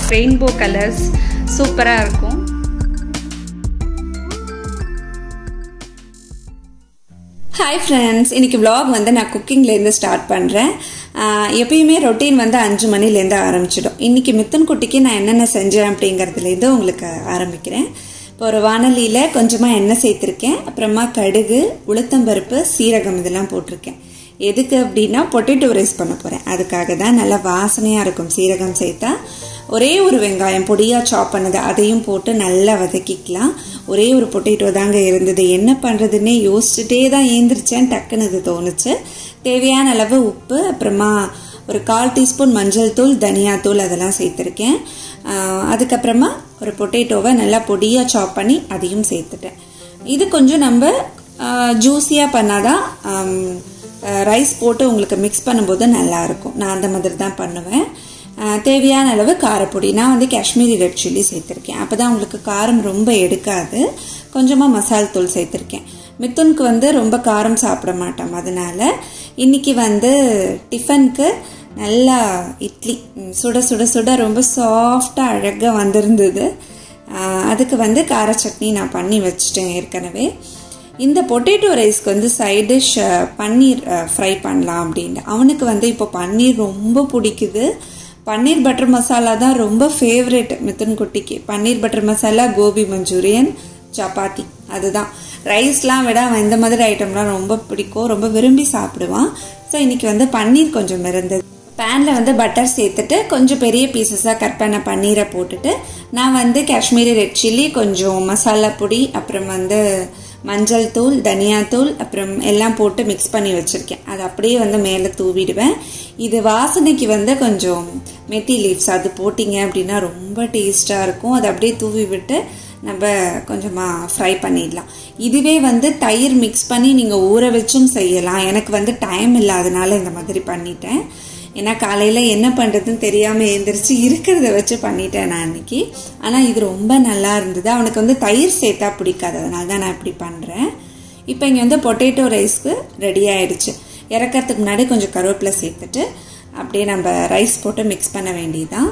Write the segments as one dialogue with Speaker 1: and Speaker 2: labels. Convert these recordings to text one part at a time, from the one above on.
Speaker 1: rainbow colours சூப்பராக இருக்கும்
Speaker 2: hi friends இன்னைக்கு vlog வந்து நான் குக்கிங்லேருந்து ஸ்டார்ட் பண்ணுறேன் எப்பயுமே ரொட்டீன் வந்து அஞ்சு மணிலேருந்து ஆரம்பிச்சிடும் இன்னைக்கு மித்தன் குட்டிக்கு நான் என்னென்ன செஞ்சேன் அப்படிங்கிறதுலேருந்து உங்களுக்கு ஆரம்பிக்கிறேன் இப்போ ஒரு வானலியில் கொஞ்சமாக எண்ணெய் சேர்த்துருக்கேன் அப்புறமா கடுகு உளுத்தம்பருப்பு சீரகம் இதெல்லாம் போட்டிருக்கேன் எதுக்கு அப்படின்னா பொட்டேட்டோ ரைஸ் பண்ண போகிறேன் அதுக்காக தான் நல்லா வாசனையாக இருக்கும் சீரகம் சேர்த்தா ஒரே ஒரு வெங்காயம் பொடியாக சாப் பண்ணது அதையும் போட்டு நல்லா வதக்கிக்கலாம் ஒரே ஒரு பொட்டேட்டோ தாங்க இருந்தது என்ன பண்ணுறதுன்னே யோசிச்சுட்டே தான் ஏந்திரிச்சேன் டக்குன்னு இது தோணுச்சு தேவையான அளவு உப்பு அப்புறமா ஒரு கால் டீஸ்பூன் மஞ்சள் தூள் தனியாத்தூள் அதெல்லாம் சேர்த்துருக்கேன் அதுக்கப்புறமா ஒரு பொட்டேட்டோவை நல்லா பொடியாக சாப் பண்ணி அதையும் சேர்த்துட்டேன் இது கொஞ்சம் நம்ம ஜூஸியாக பண்ணாதான் ரைஸ் போட்டு உங்களுக்கு மிக்ஸ் பண்ணும்போது நல்லாயிருக்கும் நான் அந்த மாதிரி தான் பண்ணுவேன் தேவையான அளவு காரப்பொடி நான் வந்து காஷ்மீரி ரெட் சில்லி சேர்த்துருக்கேன் அப்போ தான் உங்களுக்கு காரம் ரொம்ப எடுக்காது கொஞ்சமாக மசால் தூள் சேர்த்துருக்கேன் மித்துனுக்கு வந்து ரொம்ப காரம் சாப்பிட மாட்டோம் அதனால இன்னைக்கு வந்து டிஃபனுக்கு நல்லா இட்லி சுட சுட சுட ரொம்ப சாஃப்டாக அழகாக வந்திருந்தது அதுக்கு வந்து கார சட்னி நான் பண்ணி வச்சுட்டேன் ஏற்கனவே இந்த பொட்டேட்டோ ரைஸ்க்கு வந்து சைட் டிஷ் பன்னீர் ஃப்ரை பண்ணலாம் அப்படின்ட்டு அவனுக்கு வந்து இப்போ பன்னீர் ரொம்ப பிடிக்குது பன்னீர் பட்டர் மசாலா தான் ரொம்ப ஃபேவரட் மிதுன் குட்டிக்கு பன்னீர் பட்டர் மசாலா கோபி மஞ்சூரியன் சப்பாத்தி அதுதான் ரைஸ்லாம் விட அவன் இந்த மாதிரி ஐட்டம்லாம் ரொம்ப பிடிக்கும் ரொம்ப விரும்பி சாப்பிடுவான் ஸோ இன்னைக்கு வந்து பன்னீர் கொஞ்சம் இருந்தது பேனில் வந்து பட்டர் சேர்த்துட்டு கொஞ்சம் பெரிய பீசஸாக கட் பண்ண பன்னீரை போட்டுட்டு நான் வந்து காஷ்மீரி ரெட் சில்லி கொஞ்சம் மசாலா பொடி அப்புறம் வந்து மஞ்சள் தூள் தனியாத்தூள் அப்புறம் எல்லாம் போட்டு மிக்ஸ் பண்ணி வச்சுருக்கேன் அது அப்படியே வந்து மேலே தூவிடுவேன் இது வாசனைக்கு வந்து கொஞ்சம் மெட்டி லீவ்ஸ் அது போட்டிங்க அப்படின்னா ரொம்ப டேஸ்ட்டாக இருக்கும் அதை அப்படியே தூவி விட்டு நம்ம கொஞ்சமாக ஃப்ரை பண்ணிடலாம் இதுவே வந்து தயிர் மிக்ஸ் பண்ணி நீங்கள் ஊற வச்சும் செய்யலாம் எனக்கு வந்து டைம் இல்லாதனால இந்த மாதிரி பண்ணிட்டேன் ஏன்னா காலையில் என்ன பண்ணுறதுன்னு தெரியாமல் எழுந்திரிச்சு இருக்கிறத வச்சு பண்ணிட்டேன் நான் அன்னைக்கு ஆனால் இது ரொம்ப நல்லா இருந்தது அவனுக்கு வந்து தயிர் சேர்த்தா பிடிக்காது அதனால தான் நான் இப்படி பண்ணுறேன் இப்போ இங்கே வந்து பொட்டேட்டோ ரைஸ்க்கு ரெடி ஆயிடுச்சு இறக்கிறதுக்கு முன்னாடி கொஞ்சம் கருவேப்பிலை சேர்த்துட்டு அப்படியே நம்ம ரைஸ் போட்டு மிக்ஸ் பண்ண வேண்டியதுதான்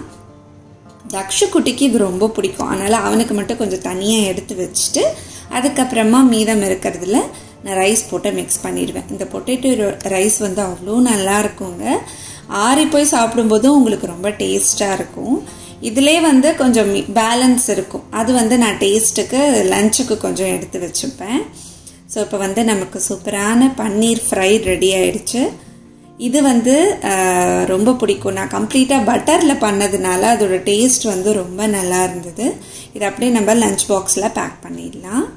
Speaker 2: தக்ஷு குட்டிக்கு இது ரொம்ப பிடிக்கும் அதனால் அவனுக்கு மட்டும் கொஞ்சம் தனியாக எடுத்து வச்சுட்டு அதுக்கப்புறமா மீதம் இருக்கிறதுல நான் ரைஸ் போட்டு மிக்ஸ் பண்ணிடுவேன் இந்த பொட்டேட்டோ ரைஸ் வந்து அவ்வளோ நல்லா இருக்குங்க ஆறி போய் சாப்பிடும்போதும் உங்களுக்கு ரொம்ப டேஸ்ட்டாக இருக்கும் இதிலே வந்து கொஞ்சம் பேலன்ஸ் இருக்கும் அது வந்து நான் டேஸ்ட்டுக்கு லஞ்சுக்கு கொஞ்சம் எடுத்து வச்சுப்பேன் ஸோ இப்போ வந்து நமக்கு சூப்பரான பன்னீர் ஃப்ரை ரெடி ஆயிடுச்சு இது வந்து ரொம்ப பிடிக்கும் நான் கம்ப்ளீட்டாக பட்டரில் பண்ணதுனால அதோட டேஸ்ட் வந்து ரொம்ப நல்லா இருந்தது இது அப்படியே நம்ம லஞ்ச் பாக்ஸில் பேக் பண்ணிடலாம்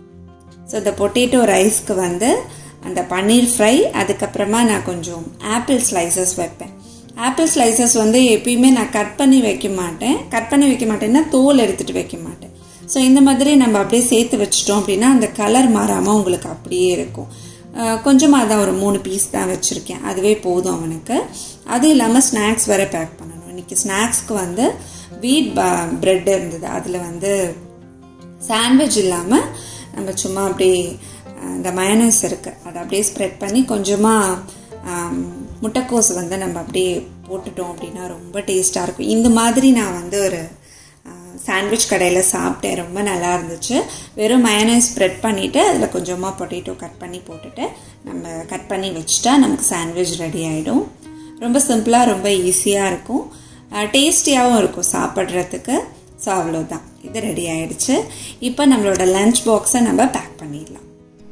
Speaker 2: ஸோ இந்த பொட்டேட்டோ ரைஸ்க்கு வந்து அந்த பன்னீர் ஃப்ரை அதுக்கப்புறமா நான் கொஞ்சம் ஆப்பிள் ஸ்லைசஸ் வைப்பேன் ஆப்பிள் ஸ்லைசஸ் வந்து எப்பயுமே நான் கட் பண்ணி வைக்க மாட்டேன் கட் பண்ணி வைக்க மாட்டேன்னா தோல் எடுத்துகிட்டு வைக்க மாட்டேன் ஸோ இந்த மாதிரி நம்ம அப்படியே சேர்த்து வச்சிட்டோம் அப்படின்னா அந்த கலர் மாறாமல் உங்களுக்கு அப்படியே இருக்கும் கொஞ்சமாக தான் ஒரு மூணு பீஸ் தான் வச்சுருக்கேன் அதுவே போதும் அவனுக்கு அதுவும் இல்லாமல் ஸ்நாக்ஸ் வேறு பேக் பண்ணணும் இன்றைக்கி ஸ்நாக்ஸ்க்கு வந்து வீட் ப்ரெட் இருந்தது அதில் வந்து சாண்ட்விச் இல்லாமல் நம்ம சும்மா அப்படியே இந்த மயனஸ் இருக்குது அதை அப்படியே ஸ்ப்ரெட் பண்ணி கொஞ்சமாக முட்டைக்கோஸ் வந்து நம்ம அப்படியே போட்டுட்டோம் அப்படின்னா ரொம்ப டேஸ்ட்டாக இருக்கும் இந்த மாதிரி நான் வந்து ஒரு சாண்ட்விச் கடையில் சாப்பிட்டேன் ரொம்ப நல்லா இருந்துச்சு வெறும் மயனைஸ் ஸ்ப்ரெட் பண்ணிவிட்டு அதில் கொஞ்சமாக பொட்டேட்டோ கட் பண்ணி போட்டுட்டு நம்ம கட் பண்ணி வச்சுட்டா நமக்கு சாண்ட்விச் ரெடி ஆகிடும் ரொம்ப சிம்பிளாக ரொம்ப ஈஸியாக இருக்கும் டேஸ்டியாகவும் இருக்கும் சாப்பிட்றதுக்கு ஸோ அவ்வளோதான் இது ரெடி ஆயிடுச்சு இப்போ நம்மளோட லஞ்ச் பாக்ஸை நம்ம பேக் பண்ணிடலாம்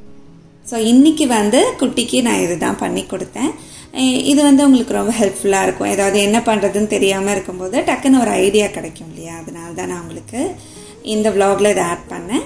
Speaker 2: ஸோ இன்றைக்கி வந்து குட்டிக்கு நான் இது தான் பண்ணி கொடுத்தேன் இது வந்து உங்களுக்கு ரொம்ப ஹெல்ப்ஃபுல்லாக இருக்கும் ஏதாவது என்ன பண்ணுறதுன்னு தெரியாமல் இருக்கும்போது டக்குன்னு ஒரு ஐடியா கிடைக்கும் இல்லையா அதனால தான் நான் உங்களுக்கு இந்த விலாகில் இதை ஆட் பண்ணேன்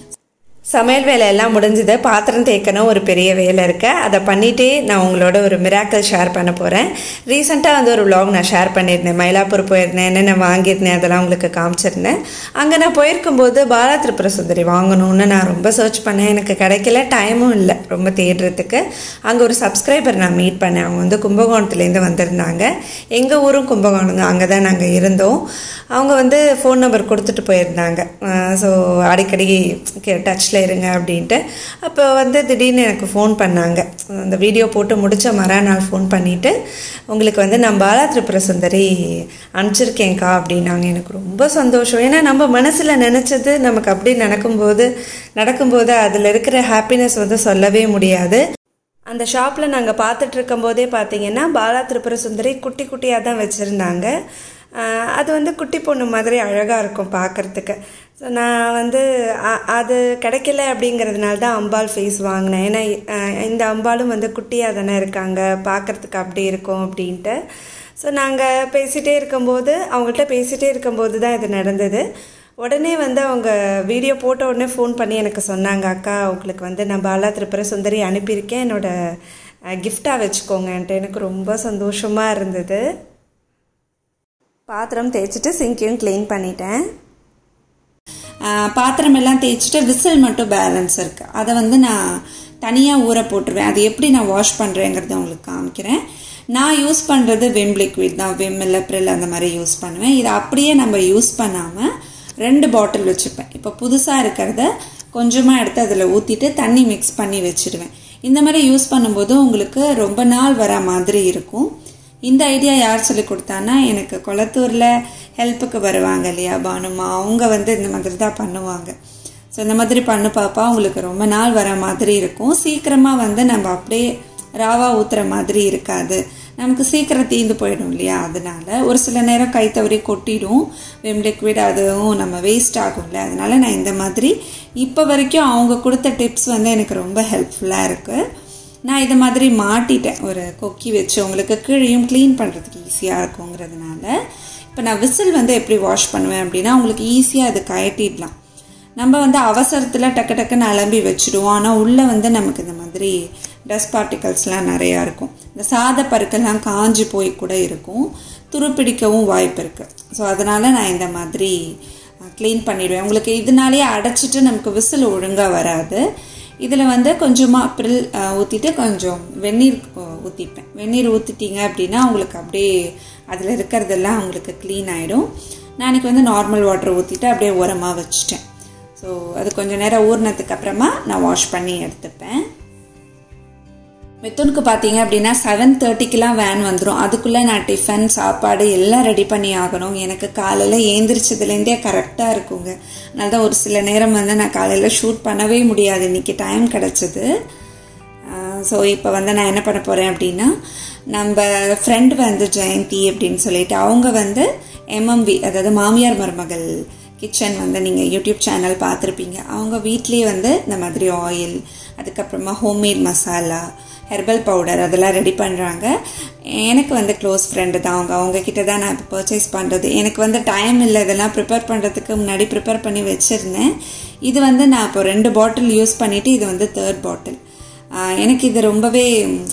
Speaker 3: சமையல் வேலை எல்லாம் முடிஞ்சது பாத்திரம் தேய்க்கணும் ஒரு பெரிய வேலை இருக்கு அதை பண்ணிட்டே நான் உங்களோட ஒரு மிராக்கல் ஷேர் பண்ண போகிறேன் ரீசெண்டாக வந்து ஒரு vlog நான் ஷேர் பண்ணியிருந்தேன் மயிலாப்பூர் போயிருந்தேன் என்னென்ன வாங்கியிருந்தேன் அதெல்லாம் உங்களுக்கு காமிச்சிருந்தேன் அங்கே நான் போயிருக்கும்போது பாலா திரிபுர சுந்தரி வாங்கணும்னு நான் ரொம்ப சர்ச் பண்ணேன் எனக்கு கிடைக்கல டைமும் இல்லை ரொம்ப தேடுறதுக்கு அங்கே ஒரு சப்ஸ்கிரைபர் நான் மீட் பண்ணேன் அவங்க வந்து கும்பகோணத்துலேருந்து வந்திருந்தாங்க எங்கள் ஊரும் கும்பகோணம் தான் அங்கே தான் நாங்கள் இருந்தோம் அவங்க வந்து ஃபோன் நம்பர் கொடுத்துட்டு போயிருந்தாங்க ஸோ அடிக்கடி டச்சில் ரெஸ்ட்டில் இருங்க அப்படின்ட்டு அப்போ வந்து திடீர்னு எனக்கு ஃபோன் பண்ணாங்க அந்த வீடியோ போட்டு முடித்த மறுநாள் ஃபோன் பண்ணிவிட்டு உங்களுக்கு வந்து நான் பாலா திரிபுர சுந்தரி அனுப்பிச்சிருக்கேன்க்கா அப்படின்னாங்க எனக்கு ரொம்ப சந்தோஷம் ஏன்னா நம்ம மனசில் நினச்சது நமக்கு அப்படி நடக்கும்போது நடக்கும்போது அதில் இருக்கிற ஹாப்பினஸ் வந்து சொல்லவே முடியாது அந்த ஷாப்பில் நாங்கள் பார்த்துட்டு இருக்கும்போதே பார்த்தீங்கன்னா பாலா திரிபுர சுந்தரி குட்டி குட்டியாக தான் வச்சுருந்தாங்க அது வந்து குட்டி பொண்ணு மாதிரி அழகாக இருக்கும் பார்க்குறதுக்கு ஸோ நான் வந்து அ- அது கிடைக்கல அப்படிங்கிறதுனால தான் அம்பாள் ஃபேஸ் வாங்கினேன் ஏன்னா அஹ், இந்த அம்பாளும் வந்து குட்டியாக தானே இருக்காங்க பார்க்குறதுக்கு அப்படி இருக்கும் அப்படின்ட்டு ஸோ நாங்கள் பேசிகிட்டே இருக்கும்போது அவங்கள்ட்ட பேசிகிட்டே இருக்கும்போது தான் இது நடந்தது உடனே வந்து அவங்க வீடியோ போட்ட உடனே ஃபோன் பண்ணி எனக்கு சொன்னாங்க அக்கா உங்களுக்கு வந்து நான் பாலா திரிபுர சுந்தரி அனுப்பியிருக்கேன் என்னோட கிஃப்டாக வச்சுக்கோங்கன்ட்டு எனக்கு ரொம்ப சந்தோஷமாக இருந்தது பாத்திரம் தேய்ச்சிட்டு சிங்கையும் க்ளீன் பண்ணிட்டேன்
Speaker 2: ஆஹ் பாத்திரம் எல்லாம் தேய்ச்சிட்டு விசில் மட்டும் பேலன்ஸ் இருக்கு அதை வந்து நான் தனியாக ஊற போட்டுருவேன் அது எப்படி நான் வாஷ் பண்ணுறேங்கிறத உங்களுக்கு காமிக்கிறேன் நான் யூஸ் பண்ணுறது விம் லிக்விட் தான் விம் இல்லை ப்ரில் அந்த மாதிரி யூஸ் பண்ணுவேன் இதை அப்படியே நம்ம யூஸ் பண்ணாமல் ரெண்டு பாட்டில் வச்சுப்பேன் இப்போ புதுசாக இருக்கிறத கொஞ்சமாக எடுத்து அதில் ஊற்றிட்டு தண்ணி மிக்ஸ் பண்ணி வச்சிடுவேன் இந்த மாதிரி யூஸ் பண்ணும்போது உங்களுக்கு ரொம்ப நாள் வர மாதிரி இருக்கும் இந்த ஐடியா யார் சொல்லி கொடுத்தான்னா எனக்கு கொளத்தூரில் ஹெல்ப்புக்கு வருவாங்க இல்லையா பானுமா அவங்க வந்து இந்த மாதிரி தான் பண்ணுவாங்க ஸோ இந்த மாதிரி பண்ணு பாப்பா உங்களுக்கு ரொம்ப நாள் வர மாதிரி இருக்கும் சீக்கிரமாக வந்து நம்ம அப்படியே ராவா ஊத்துற மாதிரி இருக்காது நமக்கு சீக்கிரம் தீந்து போயிடும் இல்லையா அதனால ஒரு சில நேரம் கை தவறி கொட்டிடும் விம் லிக்விட் அதுவும் நம்ம வேஸ்ட் ஆகும்ல அதனால நான் இந்த மாதிரி இப்போ வரைக்கும் அவங்க கொடுத்த டிப்ஸ் வந்து எனக்கு ரொம்ப ஹெல்ப்ஃபுல்லாக இருக்குது நான் இதை மாதிரி மாட்டிட்டேன் ஒரு கொக்கி வச்சு உங்களுக்கு கீழையும் க்ளீன் பண்ணுறதுக்கு ஈஸியாக இருக்குங்கிறதுனால இப்போ நான் விசில் வந்து எப்படி வாஷ் பண்ணுவேன் அப்படின்னா உங்களுக்கு ஈஸியாக அது கயட்டிடலாம் நம்ம வந்து அவசரத்தில் டக்கு டக்குன்னு அலம்பி வச்சுடுவோம் ஆனால் உள்ளே வந்து நமக்கு இந்த மாதிரி டஸ்ட் பார்ட்டிகல்ஸ்லாம் நிறையா இருக்கும் இந்த சாத பருக்கெல்லாம் காஞ்சி போய் கூட இருக்கும் துருப்பிடிக்கவும் வாய்ப்பு இருக்குது ஸோ அதனால் நான் இந்த மாதிரி க்ளீன் பண்ணிடுவேன் உங்களுக்கு இதனாலேயே அடைச்சிட்டு நமக்கு விசில் ஒழுங்காக வராது இதில் வந்து கொஞ்சமாக ப்ரில் ஊற்றிட்டு கொஞ்சம் வெந்நீர் ஊற்றிப்பேன் வெந்நீர் ஊற்றிட்டீங்க அப்படின்னா உங்களுக்கு அப்படியே அதில் இருக்கிறதெல்லாம் உங்களுக்கு க்ளீன் ஆகிடும் நான் அன்றைக்கி வந்து நார்மல் வாட்டர் ஊற்றிட்டு அப்படியே உரமாக வச்சுட்டேன் ஸோ அது கொஞ்சம் நேரம் ஊறினதுக்கு அப்புறமா நான் வாஷ் பண்ணி எடுத்துப்பேன் மித்துனுக்கு பார்த்தீங்க அப்படின்னா செவன் தேர்ட்டிக்கெலாம் வேன் வந்துடும் அதுக்குள்ளே நான் டிஃபன் சாப்பாடு எல்லாம் ரெடி பண்ணி ஆகணும் எனக்கு காலையில் ஏந்திரிச்சதுலேருந்தே கரெக்டாக இருக்குங்க அதனால தான் ஒரு சில நேரம் வந்து நான் காலையில் ஷூட் பண்ணவே முடியாது இன்னைக்கு டைம் கிடச்சிது ஸோ இப்போ வந்து நான் என்ன பண்ண போகிறேன் அப்படின்னா நம்ம ஃப்ரெண்டு வந்து ஜெயந்தி அப்படின்னு சொல்லிட்டு அவங்க வந்து எம்எம்வி அதாவது மாமியார் மருமகள் கிச்சன் வந்து நீங்கள் யூடியூப் சேனல் பார்த்துருப்பீங்க அவங்க வீட்லேயே வந்து இந்த மாதிரி ஆயில் அதுக்கப்புறமா ஹோம்மேட் மசாலா ஹெர்பல் பவுடர் அதெல்லாம் ரெடி பண்ணுறாங்க எனக்கு வந்து க்ளோஸ் ஃப்ரெண்டு தான் அவங்க அவங்க கிட்ட தான் நான் இப்போ பர்ச்சேஸ் பண்ணுறது எனக்கு வந்து டைம் இல்லை இதெல்லாம் ப்ரிப்பேர் பண்ணுறதுக்கு முன்னாடி ப்ரிப்பேர் பண்ணி வச்சுருந்தேன் இது வந்து நான் இப்போ ரெண்டு பாட்டில் யூஸ் பண்ணிவிட்டு இது வந்து தேர்ட் பாட்டில் எனக்கு இது ரொம்பவே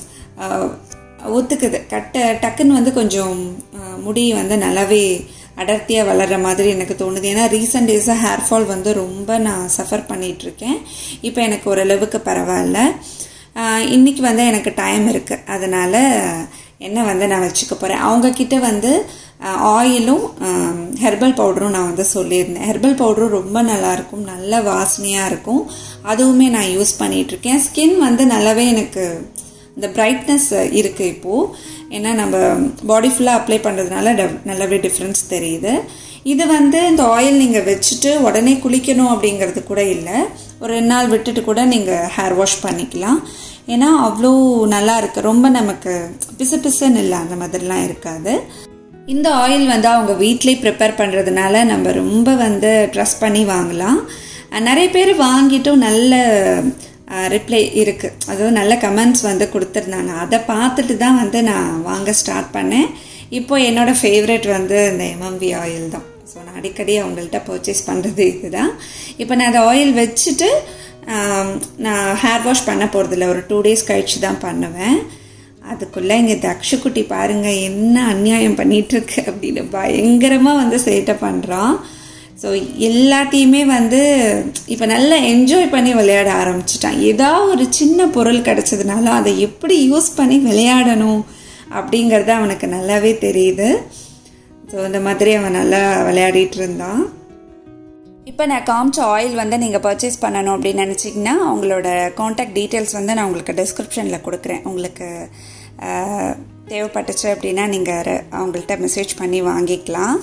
Speaker 2: ஒத்துக்குது கட்ட டக்குன்னு வந்து கொஞ்சம் முடி வந்து நல்லாவே அடர்த்தியாக வளர்கிற மாதிரி எனக்கு தோணுது ஏன்னா ரீசெண்ட் டேஸாக ஹேர் ஃபால் வந்து ரொம்ப நான் சஃபர் பண்ணிகிட்ருக்கேன் இப்போ எனக்கு ஓரளவுக்கு பரவாயில்ல இன்றைக்கி வந்து எனக்கு டைம் இருக்குது அதனால் என்ன வந்து நான் வச்சுக்க போகிறேன் அவங்கக்கிட்ட வந்து ஆயிலும் ஹெர்பல் பவுடரும் நான் வந்து சொல்லியிருந்தேன் ஹெர்பல் பவுடரும் ரொம்ப நல்லாயிருக்கும் நல்ல வாசனையாக இருக்கும் அதுவுமே நான் யூஸ் பண்ணிகிட்ருக்கேன் ஸ்கின் வந்து நல்லாவே எனக்கு இந்த பிரைட்னஸ் இருக்குது இப்போது ஏன்னா நம்ம பாடி ஃபுல்லாக அப்ளை பண்ணுறதுனால நல்லாவே டிஃப்ரென்ஸ் தெரியுது இது வந்து இந்த ஆயில் நீங்கள் வச்சுட்டு உடனே குளிக்கணும் அப்படிங்கிறது கூட இல்லை ஒரு ரெண்டு நாள் விட்டுட்டு கூட நீங்கள் ஹேர் வாஷ் பண்ணிக்கலாம் ஏன்னா அவ்வளோ நல்லா இருக்குது ரொம்ப நமக்கு பிசு பிசுன்னு இல்லை அந்த மாதிரிலாம் இருக்காது இந்த ஆயில் வந்து அவங்க வீட்லேயே ப்ரிப்பேர் பண்ணுறதுனால நம்ம ரொம்ப வந்து ட்ரஸ்ட் பண்ணி வாங்கலாம் நிறைய பேர் வாங்கிட்டும் நல்ல ரிப்ளை இருக்குது அதாவது நல்ல கமெண்ட்ஸ் வந்து கொடுத்துருந்தாங்க அதை பார்த்துட்டு தான் வந்து நான் வாங்க ஸ்டார்ட் பண்ணேன் இப்போ என்னோடய ஃபேவரெட் வந்து இந்த எம்எம்வி ஆயில் தான் ஸோ நான் அடிக்கடி அவங்கள்ட்ட பர்ச்சேஸ் பண்ணுறது இதுதான் இப்போ நான் அந்த ஆயில் வச்சுட்டு நான் ஹேர் வாஷ் பண்ண போகிறதில்ல ஒரு டூ டேஸ் கழிச்சு தான் பண்ணுவேன் அதுக்குள்ளே இங்கே தக்ஷுக்குட்டி பாருங்கள் என்ன அநியாயம் பண்ணிகிட்ருக்கு அப்படின்னு பயங்கரமாக வந்து சேட்டை பண்ணுறான் ஸோ எல்லாத்தையுமே வந்து இப்போ நல்லா என்ஜாய் பண்ணி விளையாட ஆரம்பிச்சிட்டான் ஏதாவது ஒரு சின்ன பொருள் கிடச்சதுனால அதை எப்படி யூஸ் பண்ணி விளையாடணும் அப்படிங்கிறது அவனுக்கு நல்லாவே தெரியுது ஸோ இந்த மாதிரி அவன் நல்லா விளையாடிட்டு இருந்தான் இப்போ நான் காமிச்ச ஆயில் வந்து நீங்கள் பர்ச்சேஸ் பண்ணணும் அப்படின்னு நினச்சிங்கன்னா அவங்களோட காண்டாக்ட் டீட்டெயில்ஸ் வந்து நான் உங்களுக்கு டிஸ்கிரிப்ஷனில் கொடுக்குறேன் உங்களுக்கு அஹ், தேவைப்பட்டுச்சு அப்படின்னா நீங்கள் அவங்கள்ட்ட மெசேஜ் பண்ணி வாங்கிக்கலாம்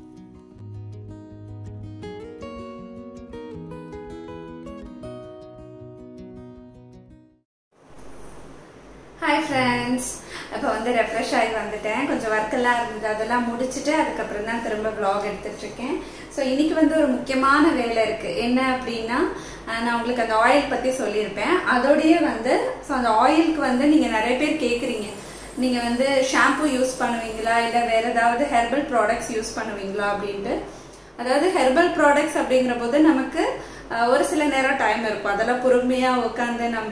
Speaker 1: ஹாய் ஃப்ரெண்ட்ஸ் இப்போ வந்து ரெஃப்ரெஷ் ஆகி வந்துட்டேன் கொஞ்சம் ஒர்க்கெல்லாம் இருந்தது அதெல்லாம் முடிச்சுட்டு அதுக்கப்புறம் தான் திரும்ப vlog எடுத்துட்டு இருக்கேன் ஸோ இன்னைக்கு வந்து ஒரு முக்கியமான வேலை இருக்கு என்ன அப்படின்னா அஹ், நான் உங்களுக்கு அந்த ஆயில் பத்தி சொல்லியிருப்பேன் அதோடயே வந்து ஸோ அந்த ஆயிலுக்கு வந்து நீங்க நிறைய பேர் கேட்குறீங்க நீங்க வந்து ஷாம்பு யூஸ் பண்ணுவீங்களா இல்லை வேற ஏதாவது ஹெர்பல் ப்ராடக்ட்ஸ் யூஸ் பண்ணுவீங்களா அப்படின்ட்டு அதாவது ஹெர்பல் ப்ராடக்ட்ஸ் அப்படிங்கிற போது நமக்கு அஹ், ஒரு சில நேரம் டைம் இருக்கும் அதெல்லாம் பொறுமையா உட்காந்து நம்ம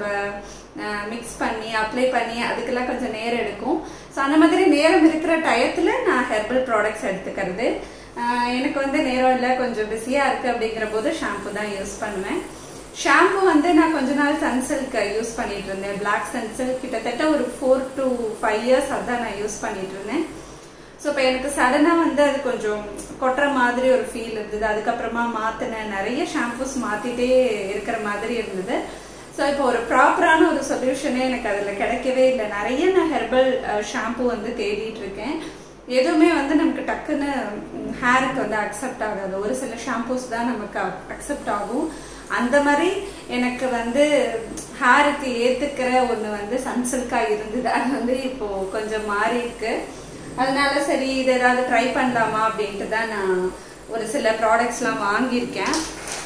Speaker 1: மிக்ஸ் பண்ணி அப்ளை பண்ணி அதுக்கெல்லாம் கொஞ்சம் நேரம் எடுக்கும் ஸோ அந்த மாதிரி நேரம் இருக்கிற டயத்துல நான் ஹெர்பல் ப்ராடக்ட்ஸ் எடுத்துக்கிறது அஹ், எனக்கு வந்து நேரம் இல்லை கொஞ்சம் பிஸியா இருக்கு அப்படிங்கிற போது ஷாம்பு தான் யூஸ் பண்ணுவேன் ஷாம்பு வந்து நான் கொஞ்ச நாள் சன்சில்க் யூஸ் பண்ணிட்டு இருந்தேன் பிளாக் சன்சில்க் கிட்டத்தட்ட ஒரு ஃபோர் டு ஃபைவ் இயர்ஸ் அதான் நான் யூஸ் பண்ணிட்டு இருந்தேன் ஸோ இப்போ எனக்கு சடனாக வந்து அது கொஞ்சம் கொட்டுற மாதிரி ஒரு ஃபீல் இருந்தது அதுக்கப்புறமா மாற்றினேன் நிறைய ஷாம்பூஸ் மாற்றிட்டே இருக்கிற மாதிரி இருந்தது ஸோ இப்போ ஒரு ப்ராப்பரான ஒரு சொல்யூஷனே எனக்கு அதில் கிடைக்கவே இல்லை நிறைய நான் ஹெர்பல் ஷாம்பு வந்து தேடிட்டு இருக்கேன் எதுவுமே வந்து நமக்கு டக்குன்னு ஹேருக்கு வந்து அக்செப்ட் ஆகாது ஒரு சில ஷாம்பூஸ் தான் நமக்கு அக்செப்ட் ஆகும் அந்த மாதிரி எனக்கு வந்து ஹேருக்கு ஏத்துக்கிற ஒண்ணு வந்து சன்சில்கா இருந்தது அது வந்து இப்போ கொஞ்சம் மாறி இருக்கு அதனால சரி இது ஏதாவது ட்ரை பண்ணலாமா அப்படின்ட்டு தான் நான் ஒரு சில ப்ராடக்ட்ஸ்லாம் வாங்கியிருக்கேன்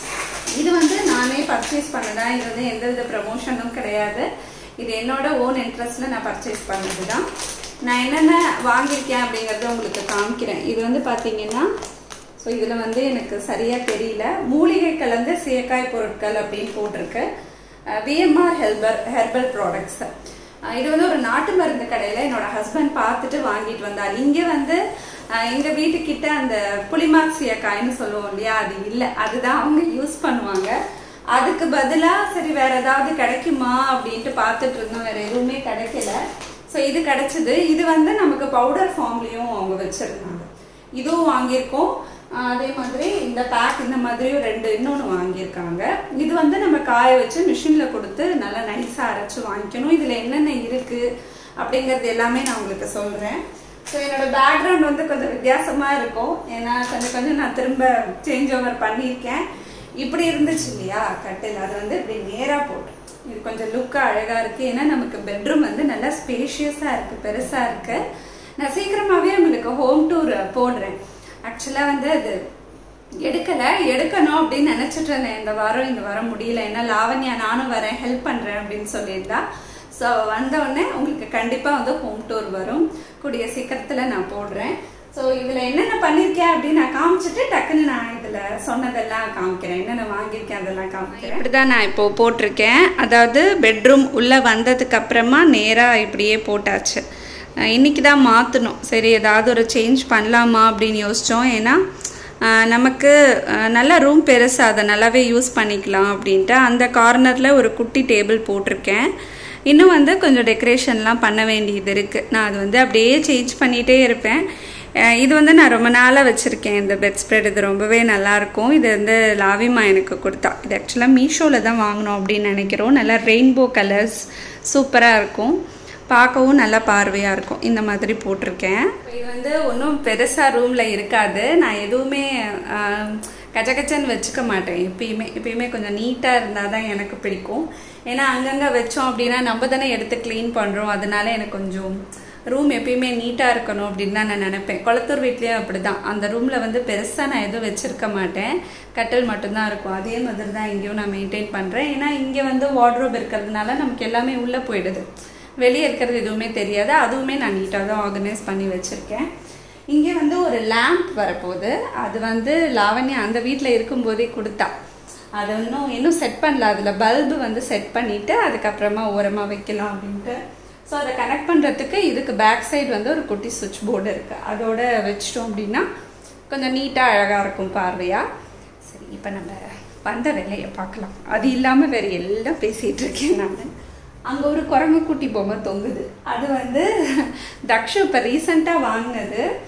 Speaker 1: இது வந்து நானே பர்ச்சேஸ் பண்ணதான் இது வந்து எந்த வித ப்ரமோஷனும் கிடையாது இது என்னோட ஓன் இன்ட்ரெஸ்ட்ல நான் பர்ச்சேஸ் பண்ணது தான் நான் என்னென்ன வாங்கியிருக்கேன் அப்படிங்கறத உங்களுக்கு காமிக்கிறேன் இது வந்து பாத்தீங்கன்னா ஸோ இதுல வந்து எனக்கு சரியா தெரியல மூலிகை கலந்த சீயக்காய் பொருட்கள் அப்படின்னு போட்டிருக்கு விஎம்ஆர் ஹெல்பர் ஹெர்பல் ப்ராடக்ட்ஸ் இது வந்து ஒரு நாட்டு மருந்து கடையில என்னோட ஹஸ்பண்ட் பார்த்துட்டு வாங்கிட்டு வந்தார் இங்க வந்து அஹ், எங்க வீட்டுக்கிட்ட அந்த புளிமாக் சீயக்காய்னு சொல்லுவோம் இல்லையா அது இல்லை அதுதான் அவங்க யூஸ் பண்ணுவாங்க அதுக்கு பதிலா சரி வேற ஏதாவது கிடைக்குமா அப்படின்ட்டு பார்த்துட்டு இருந்தோம் வேற எதுவுமே கிடைக்கல ஸோ இது கிடைச்சது இது வந்து நமக்கு பவுடர் ஃபார்ம்லயும் அவங்க வச்சிருந்தாங்க இதுவும் வாங்கியிருக்கோம் ஆஹ் அதே மாதிரி இந்த பேக் இந்த மாதிரியும் ரெண்டு இன்னொன்று வாங்கியிருக்காங்க இது வந்து நம்ம காய வச்சு மிஷின்ல கொடுத்து நல்லா நைஸா அரைச்சு வாங்கிக்கணும் இதுல என்னென்ன இருக்கு அப்படிங்கறது எல்லாமே நான் உங்களுக்கு சொல்றேன் ஸோ என்னோட பேக்ரவுண்ட் வந்து கொஞ்சம் வித்தியாசமா இருக்கும் ஏன்னா கொஞ்சம் கொஞ்சம் நான் திரும்ப சேஞ்ச் ஓவர் பண்ணியிருக்கேன் இப்படி இருந்துச்சு இல்லையா கட்டில் அது வந்து இப்படி நேரா போட்டு இது கொஞ்சம் லுக்கா அழகா இருக்கு ஏன்னா நமக்கு பெட்ரூம் வந்து நல்லா ஸ்பேஷியஸா இருக்கு பெருசா இருக்கு நான் சீக்கிரமாவே உங்களுக்கு ஹோம் டூர் போடுறேன் ஆக்சுவலா வந்து அது எடுக்கல எடுக்கணும் அப்படின்னு நினைச்சிட்டு இருந்தேன் இந்த வாரம் இந்த வாரம் முடியல ஏன்னா லாவண்யா நானும் வரேன் ஹெல்ப் பண்றேன் அப்படின்னு சொல்லியிருந்தா ஸோ வந்த உடனே உங்களுக்கு கண்டிப்பா வந்து ஹோம் டூர் வரும் கூடிய சீக்கிரத்துல நான் போடுறேன் ஸோ இதுல என்னென்ன பண்ணிருக்கேன் அப்படின்னு நான் காமிச்சிட்டு டக்குன்னு நான் இதுல சொன்னதெல்லாம் காமிக்கிறேன் என்னென்ன வாங்கியிருக்கேன் அதெல்லாம் காமிக்கிறேன்
Speaker 2: இப்படிதான் நான் இப்போ போட்டிருக்கேன் அதாவது பெட்ரூம் உள்ள வந்ததுக்கு அப்புறமா நேரா இப்படியே போட்டாச்சு அஹ் இன்னைக்கு தான் மாற்றணும் சரி ஏதாவது ஒரு சேஞ்ச் பண்ணலாமா அப்படின்னு யோசித்தோம் ஏன்னா அஹ் நமக்கு அஹ் நல்ல ரூம் பெருசு அதை நல்லாவே யூஸ் பண்ணிக்கலாம் அப்படின்ட்டு அந்த கார்னரில் ஒரு குட்டி டேபிள் போட்டிருக்கேன் இன்னும் வந்து கொஞ்சம் டெக்கரேஷன்லாம் பண்ண வேண்டியது இருக்குது நான் அது வந்து அப்படியே சேஞ்ச் பண்ணிகிட்டே இருப்பேன் அஹ் இது வந்து நான் ரொம்ப நாளாக வச்சுருக்கேன் இந்த பெட் ஸ்ப்ரெட் இது ரொம்பவே நல்லாயிருக்கும் இது வந்து லாவிமா எனக்கு கொடுத்தா இது ஆக்சுவலாக மீஷோவில் தான் வாங்கினோம் அப்படின்னு நினைக்கிறோம் நல்லா ரெயின்போ கலர்ஸ் சூப்பராக இருக்கும் பார்க்கவும் நல்லா பார்வையாக இருக்கும் இந்த மாதிரி போட்டிருக்கேன் இது வந்து ஒன்றும் பெருசாக ரூமில் இருக்காது நான் எதுவுமே ஆஹ், கச்சகச்சன்னு வச்சுக்க மாட்டேன் எப்பயுமே எப்பயுமே கொஞ்சம் நீட்டாக இருந்தால் தான் எனக்கு பிடிக்கும் ஏன்னா அங்கங்கே வச்சோம் அப்படின்னா நம்ம தானே எடுத்து க்ளீன் பண்ணுறோம் அதனால எனக்கு கொஞ்சம் ரூம் எப்பயுமே நீட்டாக இருக்கணும் அப்படின்னு தான் நான் நினைப்பேன் குளத்தூர் வீட்லேயும் அப்படி தான் அந்த ரூமில் வந்து பெருசாக நான் எதுவும் வச்சுருக்க மாட்டேன் கட்டில் மட்டும்தான் இருக்கும் அதே மாதிரி தான் இங்கேயும் நான் மெயின்டைன் பண்ணுறேன் ஏன்னா இங்கே வந்து வார்ட்ரோப் இருக்கிறதுனால நமக்கு எல்லாமே உள்ளே போயிடுது வெளியே இருக்கிறது எதுவுமே தெரியாது அதுவுமே நான் நீட்டாக தான் ஆர்கனைஸ் பண்ணி வச்சுருக்கேன் இங்கே வந்து ஒரு லேம்ப் வரப்போகுது அது வந்து லாவண்யா அந்த வீட்டில் இருக்கும்போதே கொடுத்தா அது இன்னும் இன்னும் செட் பண்ணல அதில் பல்பு வந்து செட் பண்ணிவிட்டு அதுக்கப்புறமா ஓரமாக வைக்கலாம் அப்படின்ட்டு ஸோ அதை கனெக்ட் பண்ணுறதுக்கு இதுக்கு பேக் சைடு வந்து ஒரு குட்டி சுவிட்ச் போர்டு இருக்குது அதோட வச்சிட்டோம் அப்படின்னா கொஞ்சம் நீட்டாக அழகாக இருக்கும் பார்வையாக சரி இப்போ நம்ம வந்த வேலையை பார்க்கலாம் அது இல்லாமல் வேறு எல்லாம் பேசிகிட்டு இருக்கேன் நான் அங்கே ஒரு குரங்கு குட்டி பொம்மை தொங்குது அது வந்து தக்ஷு இப்போ ரீசெண்டாக வாங்கினது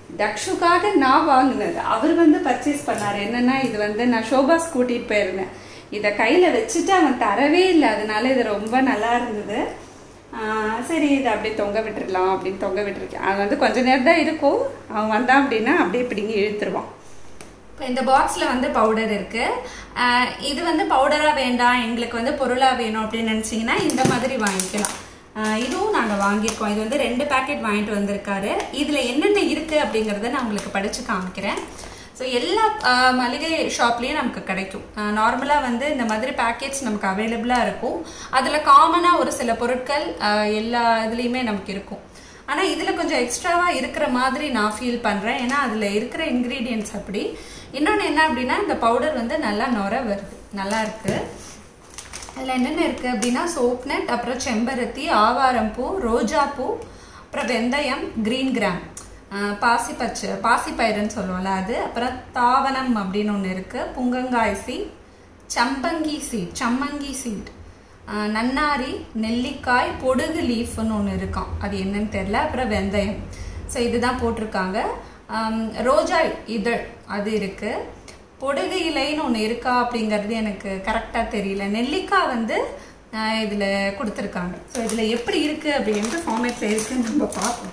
Speaker 1: தக்ஷுக்காக நான் வாங்கினது அவர் வந்து பர்ச்சேஸ் பண்ணாரு என்னன்னா இது வந்து நான் ஷோபாஸ் கூட்டிட்டு போயிருந்தேன் இதை கையில வச்சுட்டு அவன் தரவே இல்லை அதனால இது ரொம்ப நல்லா இருந்தது ஆஹ் சரி இதை அப்படியே தொங்க விட்டுறலாம் அப்படின்னு தொங்க விட்டுருக்கேன் அது வந்து கொஞ்ச நேரம் தான் இருக்கும் அவன் வந்தான் அப்படின்னா அப்படியே பிடிங்கி இழுத்துருவான் இப்போ இந்த பாக்ஸில் வந்து பவுடர் இருக்கு ஆஹ் இது வந்து பவுடராக வேண்டாம் எங்களுக்கு வந்து பொருளாக வேணும் அப்படின்னு நினச்சிங்கன்னா இந்த மாதிரி வாங்கிக்கலாம் ஆஹ் இதுவும் நாங்கள் வாங்கியிருக்கோம் இது வந்து ரெண்டு பேக்கெட் வாங்கிட்டு வந்திருக்காரு இதில் என்னென்ன இருக்கு அப்படிங்கிறத நான் உங்களுக்கு படித்து காமிக்கிறேன் ஸோ எல்லா ஆஹ் மளிகை ஷாப்லேயும் நமக்கு கிடைக்கும் நார்மலாக வந்து இந்த மாதிரி பேக்கெட்ஸ் நமக்கு அவைலபிளாக இருக்கும் அதில் காமனாக ஒரு சில பொருட்கள் ஆஹ் எல்லா இதுலேயுமே நமக்கு இருக்கும் ஆனால் இதில் கொஞ்சம் எக்ஸ்ட்ராவாக இருக்கிற மாதிரி நான் ஃபீல் பண்ணுறேன் ஏன்னா அதில் இருக்கிற இன்க்ரீடியன்ட்ஸ் அப்படி இன்னொன்று என்ன அப்படின்னா இந்த பவுடர் வந்து நல்லா நுர வருது நல்லா இருக்கு அதில் என்னென்ன இருக்குது அப்படின்னா சோப் நட் அப்புறம் செம்பருத்தி ஆவாரம்பூ ரோஜாப்பூ அப்புறம் வெந்தயம் கிரீன் கிராம் பாசி பச்சை பாசி பயிறுன்னு சொல்லுவோம்ல அது அப்புறம் தாவனம் அப்படின்னு ஒன்று இருக்குது புங்கங்காய் சீட் சம்பங்கி சீட் சம்மங்கி சீட் ஆஹ் நன்னாரி நெல்லிக்காய் பொடுகு லீஃப்னு ஒன்று இருக்காம் அது என்னன்னு தெரில அப்புறம் வெந்தயம் ஸோ இதுதான் போட்டிருக்காங்க ஆம், ரோஜா இதழ் அது இருக்கு பொடுகு இலைன்னு ஒன்று இருக்கா அப்படிங்கிறது எனக்கு கரெக்டாக தெரியல நெல்லிக்காய் வந்து இதில் கொடுத்துருக்காங்க ஸோ இதில் எப்படி இருக்குது அப்படின்ட்டு ஃபார்மேட்டில் இருக்குன்னு நம்ம பார்ப்போம்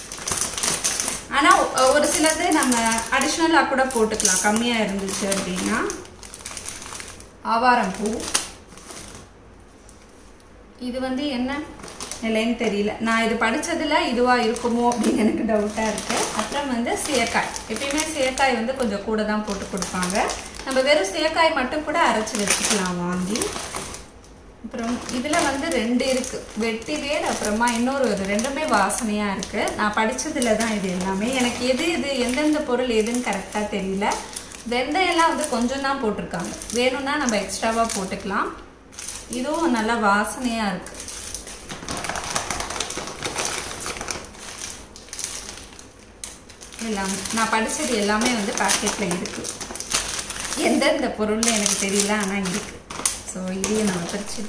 Speaker 1: ஆனால் ஒரு சிலது நம்ம அடிஷ்னலாக கூட போட்டுக்கலாம் கம்மியாக இருந்துச்சு அப்படின்னா ஆவாரம் பூ இது வந்து என்ன இல்லைன்னு தெரியல நான் இது படிச்சதுல இதுவா இருக்குமோ அப்படின்னு எனக்கு டவுட்டா இருக்கு அப்புறம் வந்து சீயக்காய் எப்பயுமே சீயக்காய் வந்து கொஞ்சம் கூட தான் போட்டு கொடுப்பாங்க நம்ம வெறும் சீயக்காய் மட்டும் கூட அரைச்சி வச்சுக்கலாம் வாங்கி அப்புறம் இதில் வந்து ரெண்டு இருக்கு வெட்டி வேர் அப்புறமா இன்னொரு ஒரு ரெண்டுமே வாசனையாக இருக்கு நான் படிச்சதுல தான் இது எல்லாமே எனக்கு எது இது எந்தெந்த பொருள் எதுன்னு கரெக்டாக தெரியல வெந்தயம்லாம் வந்து கொஞ்சம் தான் போட்டிருக்காங்க வேணும்னா நம்ம எக்ஸ்ட்ராவாக போட்டுக்கலாம் இதுவும் நல்லா வாசனையாக இருக்கு எல்லாம் நான் படிச்சது எல்லாமே வந்து பாக்கெட்டில் இருக்கு எந்தெந்த பொருள்னு எனக்கு தெரியல ஆனால் இருக்கு ஸோ இதையும் நம்ம பிரிச்சு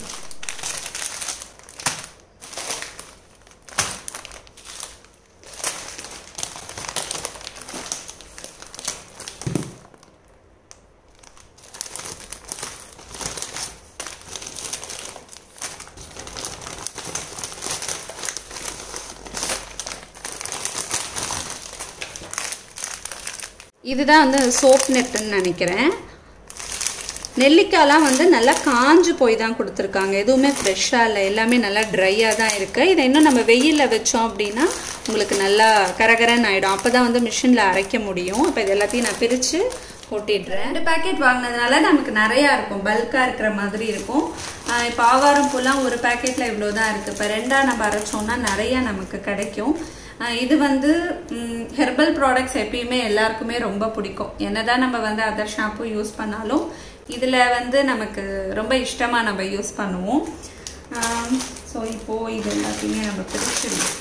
Speaker 1: இதுதான் வந்து சோப் நெட்டுன்னு நினைக்கிறேன் நெல்லிக்காய்லாம் வந்து நல்லா காஞ்சு போய் தான் கொடுத்துருக்காங்க எதுவுமே ஃப்ரெஷ்ஷாக இல்லை எல்லாமே நல்லா ட்ரையாக தான் இருக்குது இதை இன்னும் நம்ம வெயிலில் வச்சோம் அப்படின்னா உங்களுக்கு நல்லா கரகரன்னு ஆகிடும் அப்போ தான் வந்து மிஷினில் அரைக்க முடியும் இப்போ இது எல்லாத்தையும் நான் பிரித்து கொட்டிடுறேன் ரெண்டு பேக்கெட் வாங்கினதுனால நமக்கு நிறையா இருக்கும் பல்காக இருக்கிற மாதிரி இருக்கும் ஆஹ் இப்போ ஆவாரம் பூலாம் ஒரு பேக்கெட்டில் இவ்வளோ தான் இருக்குது இப்போ ரெண்டாக நம்ம அரைச்சோம்னா நிறையா நமக்கு கிடைக்கும் ஆஹ் இது வந்து ஹெர்பல் ப்ராடக்ட்ஸ் எப்பயுமே எல்லாருக்குமே ரொம்ப பிடிக்கும் என்னதான் நம்ம வந்து அதர் ஷாம்பு யூஸ் பண்ணாலும் இதில் வந்து நமக்கு ரொம்ப இஷ்டமாக நம்ம யூஸ் பண்ணுவோம் ஸோ இப்போது இது எல்லாத்தையுமே நம்ம பிரிச்சிடணும்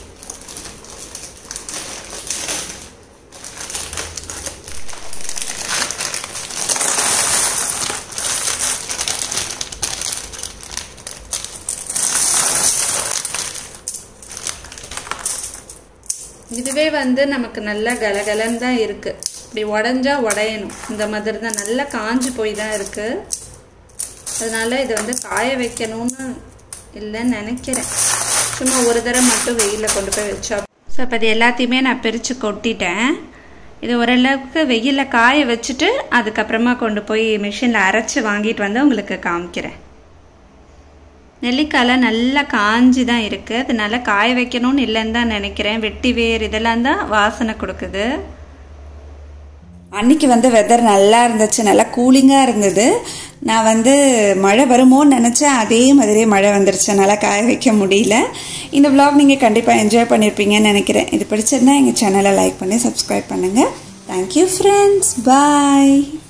Speaker 1: இதுவே வந்து நமக்கு நல்லா கலகலன்னு தான் இருக்கு இப்படி உடஞ்சா உடையணும் இந்த மாதிரி தான் நல்லா காஞ்சு போய் தான் இருக்கு அதனால இதை வந்து காய வைக்கணும்னு இல்லைன்னு நினைக்கிறேன் சும்மா ஒரு தடவை மட்டும் வெயிலில் கொண்டு போய் வச்சா ஸோ இப்போ இது எல்லாத்தையுமே நான் பிரித்து கொட்டிட்டேன் இது ஓரளவுக்கு வெயிலில் காய வச்சுட்டு அதுக்கப்புறமா கொண்டு போய் மிஷினில் அரைச்சி வாங்கிட்டு வந்து உங்களுக்கு காமிக்கிறேன் நெல்லிக்காயில் நல்லா காஞ்சி தான் இருக்குது அதனால காய வைக்கணும்னு இல்லைன்னு தான் நினைக்கிறேன் வெட்டி வேர் இதெல்லாம் தான் வாசனை கொடுக்குது
Speaker 2: அன்னைக்கு வந்து வெதர் நல்லா இருந்துச்சு நல்லா கூலிங்காக இருந்தது நான் வந்து மழை வருமோன்னு நினச்சேன் அதே மாதிரியே மழை வந்துருச்சு என்னால் காய வைக்க முடியல இந்த vlog நீங்கள் கண்டிப்பாக என்ஜாய் பண்ணியிருப்பீங்கன்னு நினைக்கிறேன் இது பிடிச்சிருந்தா எங்கள் சேனலை லைக் பண்ணி சப்ஸ்கிரைப் பண்ணுங்கள் தேங்க்யூ ஃப்ரெண்ட்ஸ் பாய்